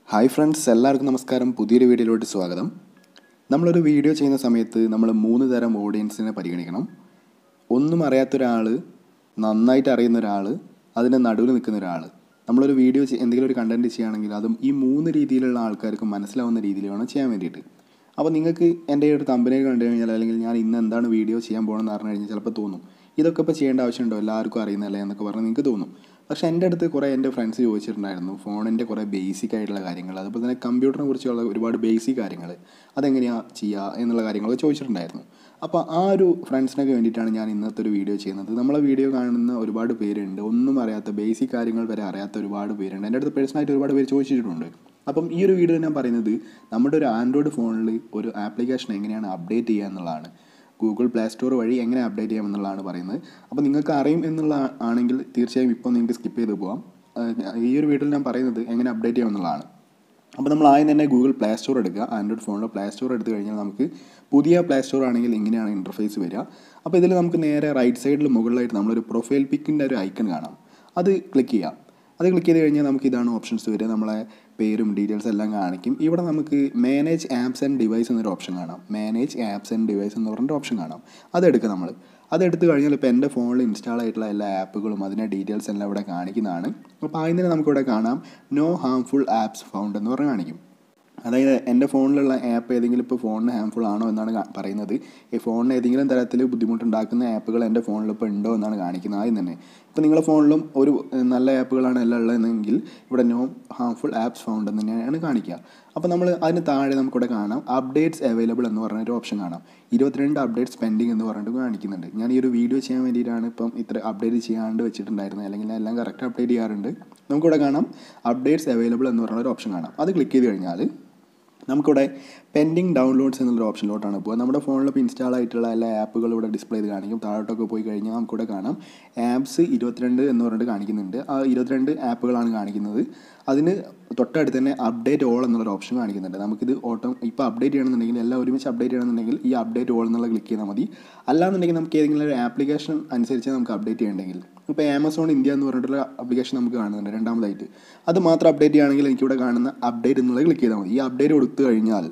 hi friends എല്ലാവർക്കും നമസ്കാരം പുതിയൊരു വീഡിയോയിലോട്ട് സ്വാഗതം നമ്മളൊരു വീഡിയോ ചെയ്യുന്ന സമയത്ത് നമ്മൾ മൂന്ന് തരം ഓഡിയൻസിനെ പരിഗണിക്കണം ഒന്നും അറിയാത്ത ഒരാൾ നന്നായിട്ട് അറിയുന്ന ഒരാൾ അതിൻ്റെ നടുവിൽ നിൽക്കുന്ന ഒരാൾ നമ്മളൊരു വീഡിയോ ചെയ്- എന്തെങ്കിലും ഒരു കണ്ടൻറ്റ് ചെയ്യുകയാണെങ്കിൽ അതും ഈ മൂന്ന് രീതിയിലുള്ള ആൾക്കാർക്ക് മനസ്സിലാവുന്ന രീതിയിൽ വേണം ചെയ്യാൻ വേണ്ടിയിട്ട് അപ്പോൾ നിങ്ങൾക്ക് എൻ്റെ ഒരു കമ്പനി കണ്ടു കഴിഞ്ഞാൽ അല്ലെങ്കിൽ ഞാൻ ഇന്ന് എന്താണ് വീഡിയോ ചെയ്യാൻ പോകണമെന്ന് പറഞ്ഞു കഴിഞ്ഞാൽ ചിലപ്പോൾ തോന്നും ഇതൊക്കെ ഇപ്പോൾ ചെയ്യേണ്ട ആവശ്യമുണ്ടോ എല്ലാവർക്കും അറിയുന്നല്ലേ എന്നൊക്കെ പറഞ്ഞ് നിങ്ങൾക്ക് തോന്നും പക്ഷേ എൻ്റെ അടുത്ത് കുറേ എൻ്റെ ഫ്രണ്ട്സ് ചോദിച്ചിട്ടുണ്ടായിരുന്നു ഫോണിൻ്റെ കുറേ ബേസിക് ആയിട്ടുള്ള കാര്യങ്ങൾ അതുപോലെ തന്നെ കമ്പ്യൂട്ടറിനെ കുറിച്ചുള്ള ഒരുപാട് ബേസിക് കാര്യങ്ങൾ അതെങ്ങനെയാണ് ചെയ്യുക എന്നുള്ള കാര്യങ്ങളൊക്കെ ചോദിച്ചിട്ടുണ്ടായിരുന്നു അപ്പോൾ ആ ഒരു ഫ്രണ്ട്സിനൊക്കെ വേണ്ടിയിട്ടാണ് ഞാൻ ഇന്നത്തെ ഒരു വീഡിയോ ചെയ്യുന്നത് നമ്മളെ വീഡിയോ കാണുന്ന ഒരുപാട് പേരുണ്ട് ഒന്നും അറിയാത്ത ബേസിക് കാര്യങ്ങൾ വരെ അറിയാത്ത ഒരുപാട് പേരുണ്ട് എൻ്റെ അടുത്ത് പേഴ്സണലായിട്ട് ഒരുപാട് പേര് ചോദിച്ചിട്ടുണ്ട് അപ്പം ഈ ഒരു വീഡിയോ ഞാൻ പറയുന്നത് നമ്മുടെ ഒരു ആൻഡ്രോയിഡ് ഫോണിൽ ഒരു ആപ്ലിക്കേഷൻ എങ്ങനെയാണ് അപ്ഡേറ്റ് ചെയ്യുക എന്നുള്ളതാണ് ഗൂഗിൾ പ്ലേ സ്റ്റോർ വഴി എങ്ങനെ അപ്ഡേറ്റ് ചെയ്യാം എന്നുള്ളതാണ് പറയുന്നത് അപ്പോൾ നിങ്ങൾക്ക് അറിയും എന്നുള്ള ആണെങ്കിൽ തീർച്ചയായും ഇപ്പോൾ നിങ്ങൾക്ക് സ്കിപ്പ് ചെയ്ത് പോകാം ആ, ഈ ഒരു വീഡിയോയിൽ ഞാൻ പറയുന്നത് എങ്ങനെ അപ്ഡേറ്റ് ചെയ്യാം എന്നുള്ളതാണ് അപ്പോൾ നമ്മൾ ആദ്യം തന്നെ ഗൂഗിൾ പ്ലേ സ്റ്റോർ എടുക്കുക ആൻഡ്രോയിഡ് ഫോണിൽ പ്ലേ സ്റ്റോർ എടുത്തു കഴിഞ്ഞാൽ നമുക്ക് പുതിയ പ്ലേ സ്റ്റോർ ആണെങ്കിൽ ഇങ്ങനെയാണ് ഇൻ്റർഫേസ് വരിക അപ്പോൾ ഇതിൽ നമുക്ക് നേരെ റൈറ്റ് സൈഡിൽ മുകളിലായിട്ട് നമ്മളൊരു പ്രൊഫൈൽ പിക്കിൻ്റെ ഒരു ഐക്കൺ കാണാം അത് ക്ലിക്ക് ചെയ്യാം അത് ക്ലിക്ക് ചെയ്ത് കഴിഞ്ഞാൽ നമുക്ക് ഇതാണ് ഓപ്ഷൻസ് വരിക നമ്മളെ പേരും ഡീറ്റെയിൽസ് എല്ലാം കാണിക്കും ഇവിടെ നമുക്ക് മാനേജ് ആപ്സ് ആൻഡ് ഡിവൈസ് എന്നൊരു ഓപ്ഷൻ കാണാം മാനേജ് ആപ്സ് ആൻഡ് ഡിവൈസ് എന്ന് പറഞ്ഞിട്ട് ഓപ്ഷൻ കാണാം അതെടുക്കുക നമ്മൾ അതെടുത്ത് കഴിഞ്ഞാൽ ഇപ്പോൾ എൻ്റെ ഫോണിൽ ഇൻസ്റ്റാൾ ആയിട്ടുള്ള എല്ലാ ആപ്പുകളും അതിൻ്റെ ഡീറ്റെയിൽസ് എല്ലാം ഇവിടെ കാണിക്കുന്നതാണ് അപ്പോൾ ആദ്യം തന്നെ നമുക്കിവിടെ കാണാം നോ ഹാംഫുൾ ആപ്സ് ഫൗണ്ട് എന്ന് പറഞ്ഞ് കാണിക്കും അതായത് എൻ്റെ ഫോണിലുള്ള ആപ്പ് ഏതെങ്കിലും ഇപ്പോൾ ഫോണിന് ഹാംഫുൾ ആണോ എന്നാണ് കാ- പറയുന്നത് ഈ ഫോണിന് ഏതെങ്കിലും തരത്തിൽ ബുദ്ധിമുട്ടുണ്ടാക്കുന്ന ആപ്പുകൾ എൻ്റെ ഫോണിൽ ഇപ്പോൾ ഉണ്ടോ എന്നാണ് കാണിക്കുന്നത് ആദ്യം തന്നെ ഇപ്പോൾ നിങ്ങളുടെ ഫോണിലും ഒരു ഏഹ്, നല്ല ആപ്പുകളാണ് എല്ലാം ഉള്ളതെങ്കിൽ ഇവിടെ നോ ഹാംഫുൾ ആപ്സ് ഫൗണ്ട് എന്ന് തന്നെയാണ് കാണിക്കുക അപ്പോൾ നമ്മൾ അതിന് താഴെ നമുക്കിവിടെ കാണാം അപ്ഡേറ്റ്സ് അവൈലബിൾ എന്ന് പറഞ്ഞൊരു ഓപ്ഷൻ കാണാം ഇരുപത്തിരണ്ട് അപ്ഡേറ്റ്സ് പെൻഡിങ് എന്ന് പറഞ്ഞിട്ട് കാണിക്കുന്നുണ്ട് ഞാൻ ഈ ഒരു വീഡിയോ ചെയ്യാൻ വേണ്ടിയിട്ടാണ് ഇപ്പം ഇത്ര അപ്ഡേറ്റ് ചെയ്യാണ്ട് വെച്ചിട്ടുണ്ടായിരുന്നത് അല്ലെങ്കിൽ ഞാൻ എല്ലാം കറക്റ്റ് അപ്ഡേറ്റ് ചെയ്യാറുണ്ട് നമുക്കിവിടെ കാണാം അപ്ഡേറ്റ്സ് അവൈലബിൾ എന്ന് പറഞ്ഞൊരു ഓപ്ഷൻ കാണാം അത് ക്ലിക്ക് ചെയ്ത് കഴിഞ്ഞാൽ നമുക്കിവിടെ പെൻഡിങ് ഡൗൺലോഡ്സ് എന്നുള്ള ഓപ്ഷനിലോട്ടാണ് പോകുക നമ്മുടെ ഫോണിൽ ഇപ്പോൾ ഇൻസ്റ്റാൾ ആയിട്ടുള്ള എല്ലാ ആപ്പുകളും ഇവിടെ ഡിസ്പ്ലേ ചെയ്ത് കാണിക്കും താഴോട്ടൊക്കെ പോയി കഴിഞ്ഞാൽ നമുക്കിവിടെ കാണാം ആപ്സ് ഇരുപത്തിരണ്ട് എന്ന് പറഞ്ഞിട്ട് കാണിക്കുന്നുണ്ട് ആ ഇരുപത്തിരണ്ട് ആപ്പുകളാണ് കാണിക്കുന്നത് അതിന് തൊട്ടടുത്ത് തന്നെ അപ്ഡേറ്റ് ഓൾ എന്നുള്ളൊരു ഓപ്ഷൻ കാണിക്കുന്നുണ്ട് നമുക്കിത് ഓട്ടോ ഇപ്പോൾ അപ്ഡേറ്റ് ചെയ്യണമെന്നുണ്ടെങ്കിൽ എല്ലാം ഒരുമിച്ച് അപ്ഡേറ്റ് ചെയ്യണമെന്നുണ്ടെങ്കിൽ ഈ അപ്ഡേറ്റ് ഓൾ എന്നുള്ള ക്ലിക്ക് ചെയ്താൽ മതി അല്ലാന്നുണ്ടെങ്കിൽ നമുക്ക് ഏതെങ്കിലും ഒരു ആപ്ലിക്കേഷൻ അനുസരിച്ച് നമുക്ക് അപ്ഡേറ്റ് ചെയ്യണമെങ്കിൽ ഇപ്പോൾ ആമസോൺ ഇന്ത്യ എന്ന് പറഞ്ഞിട്ടുള്ള ആപ്ലിക്കേഷൻ നമുക്ക് കാണുന്നുണ്ട് രണ്ടാമതായിട്ട് അത് മാത്രം അപ്ഡേറ്റ് ചെയ്യുകയാണെങ്കിൽ എനിക്കിവിടെ കാണുന്ന അപ്ഡേറ്റ് എന്നുള്ളത് ക്ലിക്ക് ചെയ്താൽ മതി ഈ അപ്ഡേറ്റ് കൊടുത്തു കഴിഞ്ഞാൽ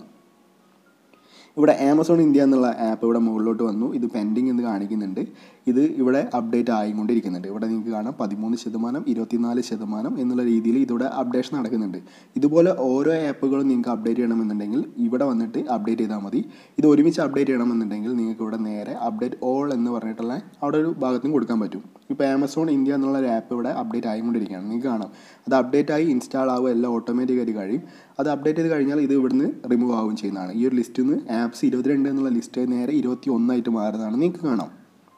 ഇവിടെ ആമസോൺ ഇന്ത്യ എന്നുള്ള ആപ്പ് ഇവിടെ മുകളിലോട്ട് വന്നു ഇത് പെൻഡിങ് എന്ന് കാണിക്കുന്നുണ്ട് ഇത് ഇവിടെ അപ്ഡേറ്റ് ആയിക്കൊണ്ടിരിക്കുന്നുണ്ട് ഇവിടെ നിങ്ങൾക്ക് കാണാം പതിമൂന്ന് ശതമാനം ഇരുപത്തിനാല് ശതമാനം എന്നുള്ള രീതിയിൽ ഇതിവിടെ അപ്ഡേഷൻ നടക്കുന്നുണ്ട് ഇതുപോലെ ഓരോ ആപ്പുകളും നിങ്ങൾക്ക് അപ്ഡേറ്റ് ചെയ്യണമെന്നുണ്ടെങ്കിൽ ഇവിടെ വന്നിട്ട് അപ്ഡേറ്റ് ചെയ്താൽ മതി ഇത് ഒരുമിച്ച് അപ്ഡേറ്റ് ചെയ്യണമെന്നുണ്ടെങ്കിൽ നിങ്ങൾക്ക് ഇവിടെ നേരെ അപ്ഡേറ്റ് ഓൾ എന്ന് പറഞ്ഞിട്ടുള്ള അവിടെ ഒരു ഭാഗത്തും കൊടുക്കാൻ പറ്റും ഇപ്പോൾ ആമസോൺ ഇന്ത്യ എന്നുള്ള ഒരു ആപ്പ് ഇവിടെ അപ്ഡേറ്റ് ആയിക്കൊണ്ടിരിക്കുകയാണ് നിങ്ങൾക്ക് കാണാം അത് അപ്ഡേറ്റ് ആയി ഇൻസ്റ്റാൾ ആവുക എല്ലാം ഓട്ടോമാറ്റിക്കായിട്ട് കഴിയും അത് അപ്ഡേറ്റ് ചെയ്ത് കഴിഞ്ഞാൽ ഇത് ഇവിടുന്ന് റിമൂവ് ആവുകയും ചെയ്യുന്നതാണ് ഈ ഒരു ലിസ്റ്റിൽ നിന്ന് ആപ്സ് ഇരുപത്തിരണ്ട് എന്നുള്ള ലിസ്റ്റ് നേരെ ഇരുപത്തി ഒന്നായിട്ട് മാറുന്നതാണ് നിങ്ങൾക്ക് കാണാം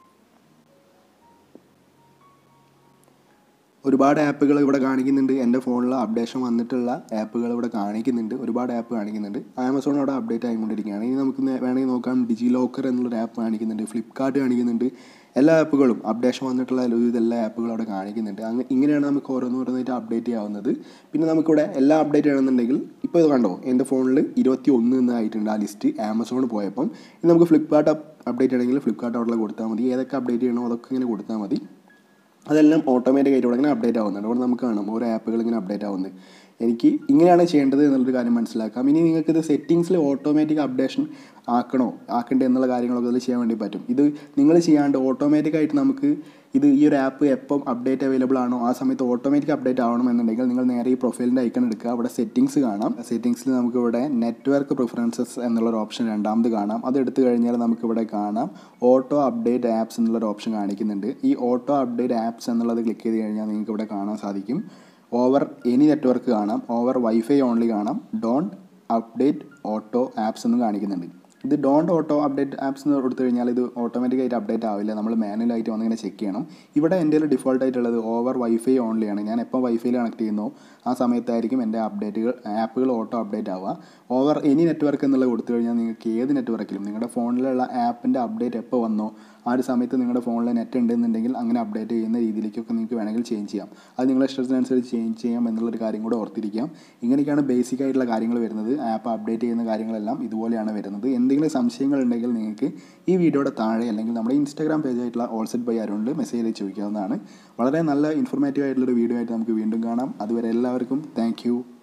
ഒരുപാട് ആപ്പുകൾ ഇവിടെ കാണിക്കുന്നുണ്ട് എൻ്റെ ഫോണിൽ അപ്ഡേഷൻ വന്നിട്ടുള്ള ആപ്പുകൾ ഇവിടെ കാണിക്കുന്നുണ്ട് ഒരുപാട് ആപ്പ് കാണിക്കുന്നുണ്ട് ആമസോൺ അവിടെ അപ്ഡേറ്റ് ആയിക്കൊണ്ടിരിക്കുകയാണ് ഇനി നമുക്ക് നേ- വേണമെങ്കിൽ നോക്കാം ഡിജി ലോക്കർ എന്നുള്ളൊരു ആപ്പ് കാണിക്കുന്നുണ്ട് ഫ്ലിപ്കാർട്ട് കാണിക്കുന്നുണ്ട് എല്ലാ ആപ്പുകളും അപ്ഡേഷൻ വന്നിട്ടുള്ള ഒരുവിധ എല്ലാ ആപ്പുകളും അവിടെ കാണിക്കുന്നുണ്ട് അങ്ങ് ഇങ്ങനെയാണ് നമുക്ക് ഓരോന്ന് ഓരോന്നായിട്ട് അപ്ഡേറ്റ് ചെയ്യാവുന്നത് പിന്നെ നമുക്കിവിടെ എല്ലാം അപ്ഡേറ്റ് ചെയ്യണമെന്നുണ്ടെങ്കിൽ ഇപ്പോൾ ഇത് കണ്ടോ എൻ്റെ ഫോണിൽ ഇരുപത്തി ഒന്ന് എന്നായിട്ടുണ്ട് ആ ലിസ്റ്റ് ആമസോൺ പോയപ്പം ഇനി നമുക്ക് ഫ്ലിപ്കാർട്ട് അപ്ഡേറ്റ് ചെയ്യണമെങ്കിൽ ഫ്ലിപ്കാർട്ട് അവിടെ കൊടുത്താൽ മതി ഏതൊക്കെ അപ്ഡേറ്റ് ചെയ്യണോ അതൊക്കെ ഇങ്ങനെ കൊടുത്താൽ മതി അതെല്ലാം ഓട്ടോമാറ്റിക് ആയിട്ട് ഇവിടെ ഇങ്ങനെ അപ്ഡേറ്റ് ആവുന്നുണ്ട് അവിടെ നമുക്ക് കാണാം ഓരോ ആപ്പുകൾ ഇങ്ങനെ അപ്ഡേറ്റ് ആവുന്നത് എനിക്ക് ഇങ്ങനെയാണ് ചെയ്യേണ്ടത് എന്നുള്ളൊരു കാര്യം മനസ്സിലാക്കാം ഇനി നിങ്ങൾക്ക് ഇത് സെറ്റിങ്സിൽ ഓട്ടോമാറ്റിക് അപ്ഡേഷൻ ആക്കണോ ആക്കണ്ടേ എന്നുള്ള കാര്യങ്ങളൊക്കെ അതിൽ ചെയ്യാൻ വേണ്ടി പറ്റും ഇത് നിങ്ങൾ ചെയ്യാണ്ട് ഓട്ടോമാറ്റിക് ആയിട്ട് നമുക്ക് ഇത് ഈ ഒരു ആപ്പ് എപ്പം അപ്ഡേറ്റ് അവൈലബിൾ ആണോ ആ സമയത്ത് ഓട്ടോമാറ്റിക് അപ്ഡേറ്റ് ആവണമെന്നുണ്ടെങ്കിൽ നിങ്ങൾ നേരെ ഈ പ്രൊഫൈലിൻ്റെ ഐക്കൺ എടുക്കുക അവിടെ സെറ്റിങ്സ് കാണാം സെറ്റിങ്സിൽ നമുക്ക് ഇവിടെ നെറ്റ്വർക്ക് പ്രിഫറൻസസ് എന്നുള്ളൊരു ഓപ്ഷൻ രണ്ടാമത് കാണാം അത് എടുത്തു കഴിഞ്ഞാൽ നമുക്ക് ഇവിടെ കാണാം ഓട്ടോ അപ്ഡേറ്റ് ആപ്സ് എന്നുള്ളൊരു ഓപ്ഷൻ കാണിക്കുന്നുണ്ട് ഈ ഓട്ടോ അപ്ഡേറ്റ് ആപ്സ് എന്നുള്ളത് ക്ലിക്ക് ചെയ്ത് കഴിഞ്ഞാൽ നിങ്ങൾക്ക് ഇവിടെ കാണാൻ സാധിക്കും ഓവർ എനി നെറ്റ്വർക്ക് കാണാം ഓവർ വൈഫൈ ഓൺലി കാണാം ഡോണ്ട് അപ്ഡേറ്റ് ഓട്ടോ ആപ്സ് എന്ന് കാണിക്കുന്നുണ്ട് ഇത് ഡോണ്ട് ഓട്ടോ അപ്ഡേറ്റ് ആപ്സ് എന്ന് കൊടുത്തു കഴിഞ്ഞാൽ ഇത് ഓട്ടോമാറ്റിക് ആയിട്ട് അപ്ഡേറ്റ് ആവില്ല നമ്മൾ മാനുവലായിട്ട് വന്നിങ്ങനെ ചെക്ക് ചെയ്യണം ഇവിടെ എൻ്റെ ഡിഫോൾട്ട് ആയിട്ടുള്ളത് ഓവർ വൈഫൈ ഓൺലിയാണ് ഞാൻ എപ്പോൾ വൈഫൈയിൽ കണക്ട് ചെയ്യുന്നോ ആ സമയത്തായിരിക്കും എൻ്റെ അപ്ഡേറ്റുകൾ ആപ്പുകൾ ഓട്ടോ അപ്ഡേറ്റ് ആവുക ഓവർ എനി നെറ്റ്വർക്ക് എന്നുള്ളത് കൊടുത്തു കഴിഞ്ഞാൽ നിങ്ങൾക്ക് ഏത് നെറ്റ്വർക്കിലും നിങ്ങളുടെ ഫോണിലുള്ള ആപ്പിൻ്റെ അപ്ഡേറ്റ് എപ്പോൾ വന്നോ ആ ഒരു സമയത്ത് നിങ്ങളുടെ ഫോണിൽ നെറ്റ് ഉണ്ടെന്നുണ്ടെങ്കിൽ അങ്ങനെ അപ്ഡേറ്റ് ചെയ്യുന്ന രീതിയിലേക്കൊക്കെ നിങ്ങൾക്ക് വേണമെങ്കിൽ ചേഞ്ച് ചെയ്യാം അത് നിങ്ങളുടെ ഇഷ്ടത്തിനനുസരിച്ച് ചേഞ്ച് ചെയ്യാം എന്നുള്ളൊരു കാര്യം കൂടെ ഓർത്തിരിക്കാം ഇങ്ങനെയൊക്കെയാണ് ബേസിക് ആയിട്ടുള്ള കാര്യങ്ങൾ വരുന്നത് ആപ്പ് അപ്ഡേറ്റ് ചെയ്യുന്ന കാര്യങ്ങളെല്ലാം ഇതുപോലെയാണ് വരുന്നത് എന്തെങ്കിലും സംശയങ്ങൾ ഉണ്ടെങ്കിൽ നിങ്ങൾക്ക് ഈ വീഡിയോയുടെ താഴെ അല്ലെങ്കിൽ നമ്മുടെ ഇൻസ്റ്റാഗ്രാം പേജായിട്ടുള്ള ഓൾസെറ്റ് ബൈ അരുണ്ട് മെസ്സേജ് ചെയ്ത് ചോദിക്കാവുന്നതാണ് വളരെ നല്ല ഇൻഫോർമേറ്റീവ് ആയിട്ടുള്ളൊരു വീഡിയോ ആയിട്ട് നമുക്ക് വീണ്ടും കാണാം അതുവരെ എല്ലാവർക്കും താങ്ക്